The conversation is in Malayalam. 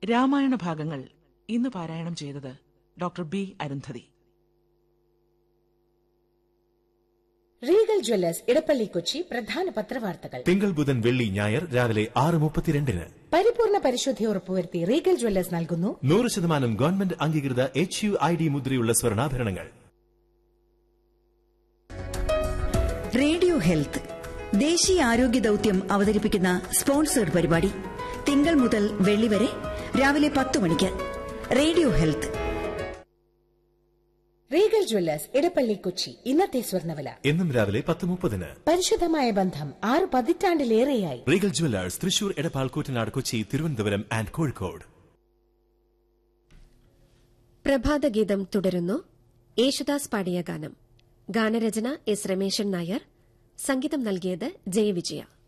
രാമായണ ഭാഗങ്ങൾ ഇന്ന് പാരായണം ചെയ്തത് ഡോക്ടർ ബി അരുന്ധതി റീഗൽ ജ്വല്ലേഴ്സ് ഇടപ്പള്ളി കൊച്ചി പ്രധാന പത്രവാർത്തകൾ തിങ്കൾ ബുധൻ വെള്ളി ഞായർ രാവിലെ ആറ് മുപ്പത്തിരണ്ടിന് പരിപൂർണ പരിശുദ്ധി ഉറപ്പുവരുത്തി റീഗൽ ജ്വല്ലേഴ്സ് നൽകുന്നു നൂറ് ശതമാനം ഗവൺമെന്റ് അംഗീകൃത എച്ച് യു ഐ ഡി മുദ്രയുള്ള സ്വർണ്ണാഭരണങ്ങൾ റേഡിയോ ഹെൽത്ത് ദേശീയ ആരോഗ്യ ദൌത്യം അവതരിപ്പിക്കുന്ന സ്പോൺസേഡ് പരിപാടി തിങ്കൾ മുതൽ വെള്ളി വരെ രാവിലെ പത്ത് മണിക്ക് റേഡിയോ ഹെൽത്ത് റീഗൽ ജ്വല്ലേഴ്സ് ഇടപ്പള്ളി കൊച്ചി ഇന്നത്തെ സ്വർണ്ണവില എന്നും രാവിലെ പത്ത് മുപ്പതിന് പരിശുദ്ധമായ ബന്ധം ആറ് പതിറ്റാണ്ടിലേറെയായി റീഗൽ ജ്വല്ലേഴ്സ് തൃശൂർ എടപ്പാൾ കൂറ്റനാട് കൊച്ചി തിരുവനന്തപുരം ആൻഡ് കോഴിക്കോട് പ്രഭാതഗീതം തുടരുന്നു യേശുദാസ് പാടിയ ഗാനം ഗാനരചന എസ് രമേശൻ നായർ സംഗീതം നൽകിയത് ജയവിജയ